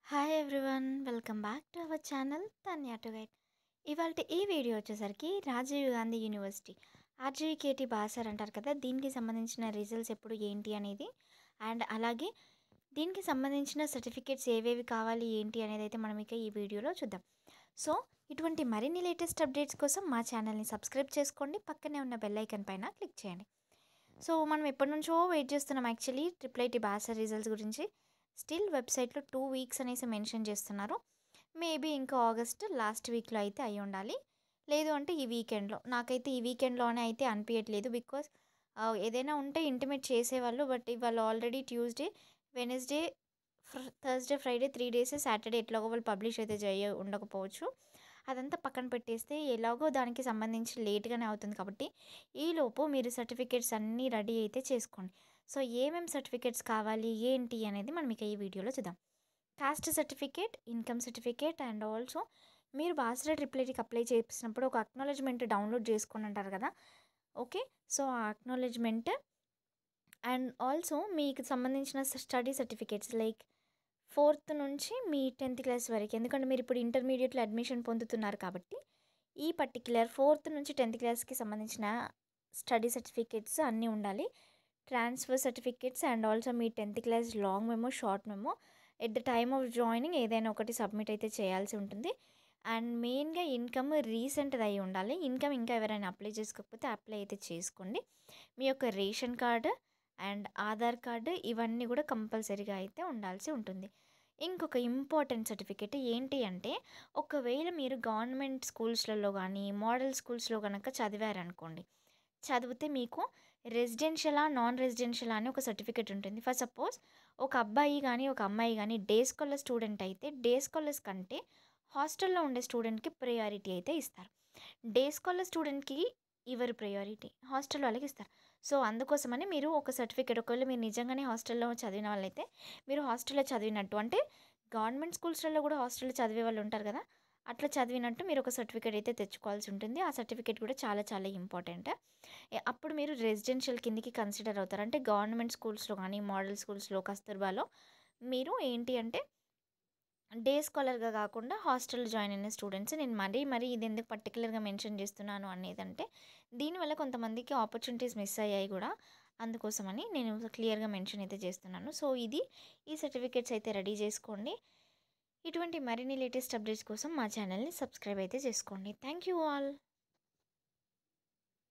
hi everyone welcome back to our channel Tanya to guide ఇవాళ ఈ video వచ్చేసరికి Rajiv Gandhi university RGKT Basar అంటారు కదా దీనికి సంబంధించిన రిజల్ట్స్ ఎప్పుడు ఏంటి అనేది అండ్ అలాగే దీనికి సంబంధించిన సర్టిఫికేట్స్ ఏవేవి కావాలి ఏంటి అనేది అయితే మనం ఇక ఈ వీడియోలో చూద్దాం సో ఇటువంటి మరిన్ని లేటెస్ట్ అప్డేట్స్ కోసం మా ఛానల్ని సబ్స్క్రైబ్ చేసుకోండి పక్కనే ఉన్న బెల్ ఐకన్ పైన క్లిక్ చేయండి సో మనం ఎప్పటి నుంచో వెయిట్ చేస్తున్నాం actually triple IT Basar results గురించి స్టిల్ వెబ్సైట్లో టూ వీక్స్ అనేసి మెన్షన్ చేస్తున్నారు మేబీ ఇంకా ఆగస్ట్ లాస్ట్ వీక్లో అయితే అయి ఉండాలి లేదు అంటే ఈ వీకెండ్లో నాకైతే ఈ వీకెండ్లోనే అయితే అనిపించట్లేదు బికాస్ ఏదైనా ఉంటే ఇంటిమేట్ చేసేవాళ్ళు బట్ ఇవాళ already Tuesday Wednesday Thursday Friday three days Saturday ఎట్లాగో వాళ్ళు పబ్లిష్ అయితే చేయ ఉండకపోవచ్చు అదంతా పక్కన పెట్టేస్తే ఎలాగో దానికి సంబంధించి లేట్గానే అవుతుంది కాబట్టి ఈలోపు మీరు సర్టిఫికేట్స్ అన్నీ రెడీ అయితే చేసుకోండి సో ఏమేమి సర్టిఫికేట్స్ కావాలి ఏంటి అనేది మనం ఇక ఈ వీడియోలో చూద్దాం caste certificate income certificate and also మీరు బాసరా ట్రిపుల్ ఐటీకి అప్లై చేసినప్పుడు ఒక అక్నాలజ్మెంట్ డౌన్లోడ్ చేసుకొని అంటారు కదా ఓకే సో ఆ అక్నాలజ్మెంట్ అండ్ ఆల్సో మీకు సంబంధించిన స్టడీ సర్టిఫికేట్స్ లైక్ ఫోర్త్ నుంచి మీ టెన్త్ క్లాస్ వరకు ఎందుకంటే మీరు ఇప్పుడు ఇంటర్మీడియట్లో అడ్మిషన్ పొందుతున్నారు కాబట్టి ఈ పర్టిక్యులర్ ఫోర్త్ నుంచి టెన్త్ క్లాస్కి సంబంధించిన స్టడీ సర్టిఫికేట్స్ అన్నీ ఉండాలి ట్రాన్స్ఫర్ సర్టిఫికేట్స్ అండ్ ఆల్సో మీ tenth class long memo short memo at the time of joining ఏదైనా ఒకటి సబ్మిట్ అయితే చేయాల్సి ఉంటుంది అండ్ మెయిన్గా ఇన్కమ్ రీసెంట్ది అయి ఉండాలి ఇన్కమ్ ఇంకా ఎవరైనా అప్లై చేసుకోకపోతే అప్లై అయితే చేసుకోండి మీ యొక్క ration card and Aadhaar card ఇవన్నీ కూడా కంపల్సరీగా అయితే ఉండాల్సి ఉంటుంది ఇంకొక ఇంపార్టెంట్ సర్టిఫికేట్ ఏంటి అంటే ఒకవేళ మీరు గవర్నమెంట్ స్కూల్స్లలో కానీ మోడల్ స్కూల్స్లో కనుక చదివారనుకోండి చదివితే మీకు రెసిడెన్షియలా నాన్ రెసిడెన్షియల్ అని ఒక సర్టిఫికేట్ ఉంటుంది ఫర్ సపోజ్ ఒక అబ్బాయి కానీ ఒక అమ్మాయి కానీ డే స్కాలర్ స్టూడెంట్ అయితే డే స్కాలర్స్ కంటే హాస్టల్లో ఉండే స్టూడెంట్కి ప్రయారిటీ అయితే ఇస్తారు డే స్కాలర్ స్టూడెంట్కి ఇవ్వరు ప్రయారిటీ హాస్టల్ వాళ్ళకి ఇస్తారు సో అందుకోసమని మీరు ఒక సర్టిఫికేట్ ఒకవేళ మీరు నిజంగానే హాస్టల్లో చదివిన వాళ్ళైతే మీరు హాస్టల్లో చదివినట్టు అంటే గవర్నమెంట్ స్కూల్స్లలో కూడా హాస్టల్లో చదివే వాళ్ళు ఉంటారు కదా అట్లా చదివినట్టు మీరు ఒక సర్టిఫికేట్ అయితే తెచ్చుకోవాల్సి ఉంటుంది ఆ సర్టిఫికేట్ కూడా చాలా చాలా ఇంపార్టెంట్ అప్పుడు మీరు రెసిడెన్షియల్ కిందికి కన్సిడర్ అవుతారు అంటే గవర్నమెంట్ స్కూల్స్లో కానీ మోడల్ స్కూల్స్లో కస్తూర్బాలో మీరు ఏంటి అంటే డే స్కాలర్గా కాకుండా హాస్టల్ జాయిన్ అయిన స్టూడెంట్స్ నేను మరీ మరీ ఇది ఎందుకు పర్టికులర్గా మెన్షన్ చేస్తున్నాను అనేది అంటే దీనివల్ల కొంతమందికి ఆపర్చునిటీస్ మిస్ అయ్యాయి కూడా అందుకోసమని నేను క్లియర్గా మెన్షన్ అయితే చేస్తున్నాను సో ఇది ఈ సర్టిఫికేట్స్ అయితే రెడీ చేసుకోండి ఇటువంటి మరిన్ని లేటెస్ట్ అప్డేట్స్ కోసం మా ఛానల్ని సబ్స్క్రైబ్ అయితే చేసుకోండి థ్యాంక్ యూ ఆల్